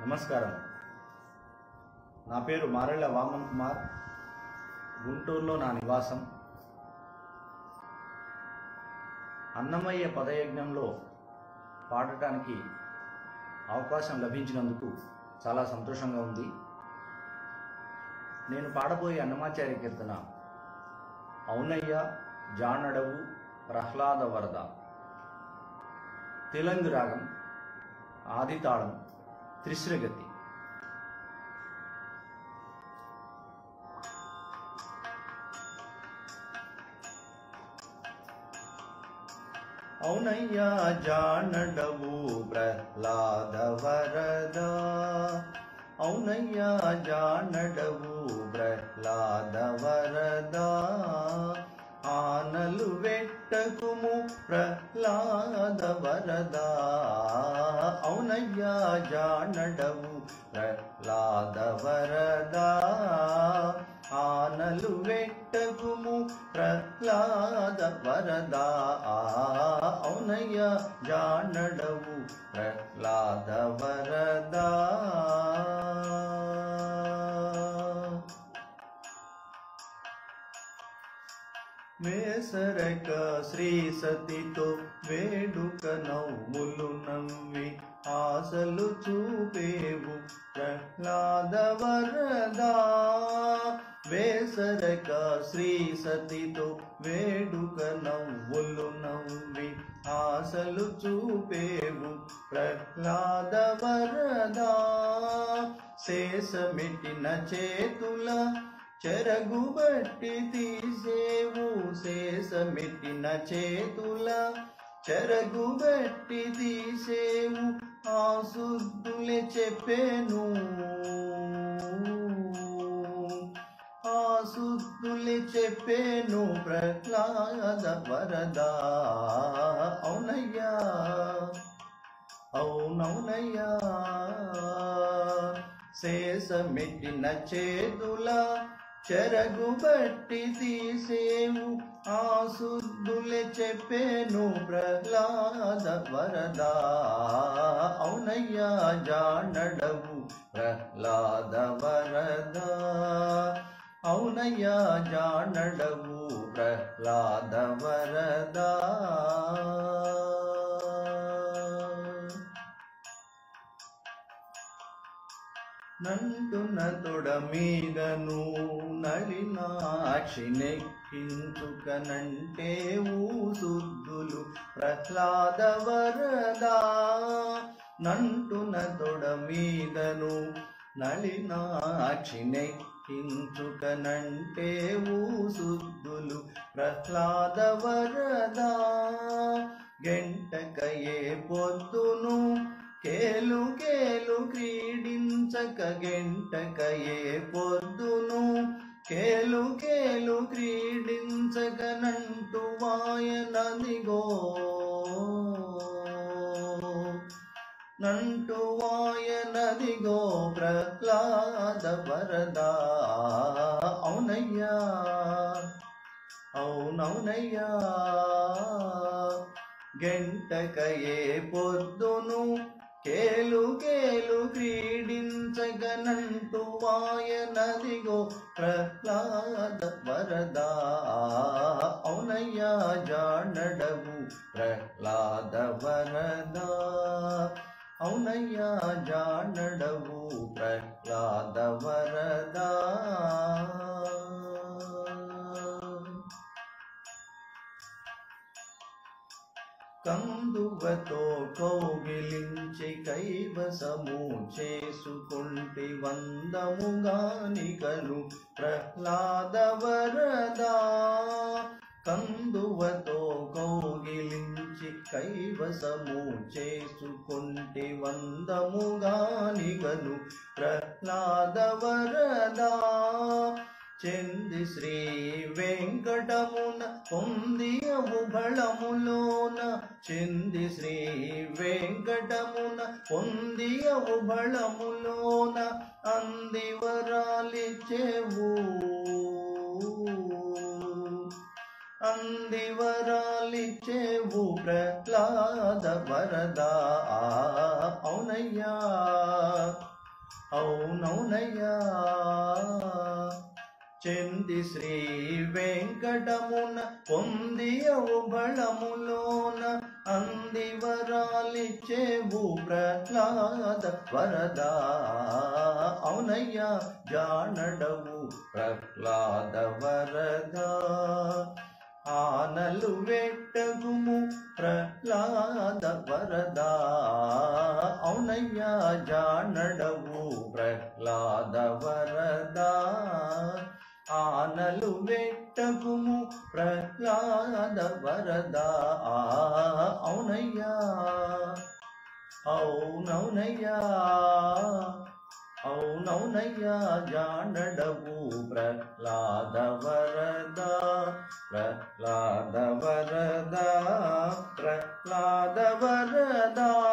నమస్కారం నా పేరు మారెళ్ళ వామన్ కుమార్ గుంటూరులో నా నివాసం అన్నమయ్య పదయజ్ఞంలో పాడటానికి అవకాశం లభించినందుకు చాలా సంతోషంగా ఉంది నేను పాడబోయే అన్నమాచార్య కీర్తన అవునయ్య జానడవు ప్రహ్లాద వరద తెలంగు రాగం ఆదితాళం త్రిశ్రగతి అవునయ్యా జానడవు ప్రహ్లాద వరద అవునయ్యా జానడవు ప్రహ్లాద వరద ఆనలు వెట్టకుము ప్రహ్లాద వరద అవునయ్యా జానడవు ప్రహ్లాద వరద ఆనలు వెట్టకుము ప్రహ్లాద వరద అవునయ్య జానడవు ప్రహ్లాద వరద వేసరక శ్రీ సతితో వేడుక నవ్వులు నవ్వి ఆశలు చూపేవు ప్రహ్లాద వరదా వేసరక శ్రీ సతితో వేడుక నవ్వులు నవ్వి ఆశలు చూపేవు ప్రహ్లాద వరదా శేషమిటిన చేతుల చెరగు బట్టి తీసేవు శేషమిటిన చేతుల చెరగు బట్టి తీసేవు ఆ శుద్ధులే చెప్పేను ఆ శుద్ధులే చెప్పేను ప్రహ్లాద వరదా అవునయ్యా అవునవునయ్యా శేషమిటిన చేతుల చెరగు బట్టి తీసేవు ఆ శుద్ధులే చెప్పేను ప్రహ్లాద వరదా అవునయ్యా జానడవు ప్రహ్లాద వరదా అవునయ్యా జానడవు ప్రహ్లాద వరదా నంటున తొడ మీదను నళినాక్షి నెక్కించుకనంటే శుద్ధులు ప్రహ్లాద వరదా నంటున తొడ మీదను నళినాక్షి నెక్కించుకనంటే శుద్ధులు ప్రహ్లాద వరదా గంటకయే పొద్దును కేలు కేలు క్రీడించక గంటకయే పొద్దును కేలు కేలు క్రీడించక నంటు వాయనదిగో నంటు వాయనదిగో ప్రహ్లాద వరదా అవునయ్యా అవునవునయ్యా గంటకయే పొద్దును కేలు కేలు క్రీడించగనంటు వాయనదిగో ప్రహ్లాద వరదా అవునయ్యా జానడవు ప్రహ్లాద వరదా అవునయ్యా జానడవు ప్రహ్లాద వరదా కందువతో కౌగిలించి కైవసము చేసుకుంటి వందముగానికను ప్రహ్లాద వరదా కందువతో కౌగిలించి కైవసము చేసుకుంటి వందముగానికను ప్రహ్లాద వరదా చెంది శ్రీ వెంకటమున పొందియవు బళములోన చెంది శ్రీ వెంకటమున పొందియవు బళములోన అందివరాలిచ్చేవు అందివరాలిచ్చేవు ప్రహ్లాద వరదా అవునయ్యా అవునవునయ్యా చెంది శ్రీ వెంకటమున పొందియవు బళములోన అంది వరాలిచ్చేవు ప్రహ్లాద వరదా అవునయ్యా జానడవు ప్రహ్లాద వరదా ఆనలు వెట్టగుము ప్రహ్లాద వరదా అవునయ్యా జానడవు ప్రహ్లాద వరదా ఆనలు వెట్టగుము ప్రహ్లాద వరదా అవునయ్యా అవునవునయ్యా అవునవునయ్యా జానడవు ప్రహ్లాద వరదా ప్రహ్లాద వరదా ప్రహ్లాద వరదా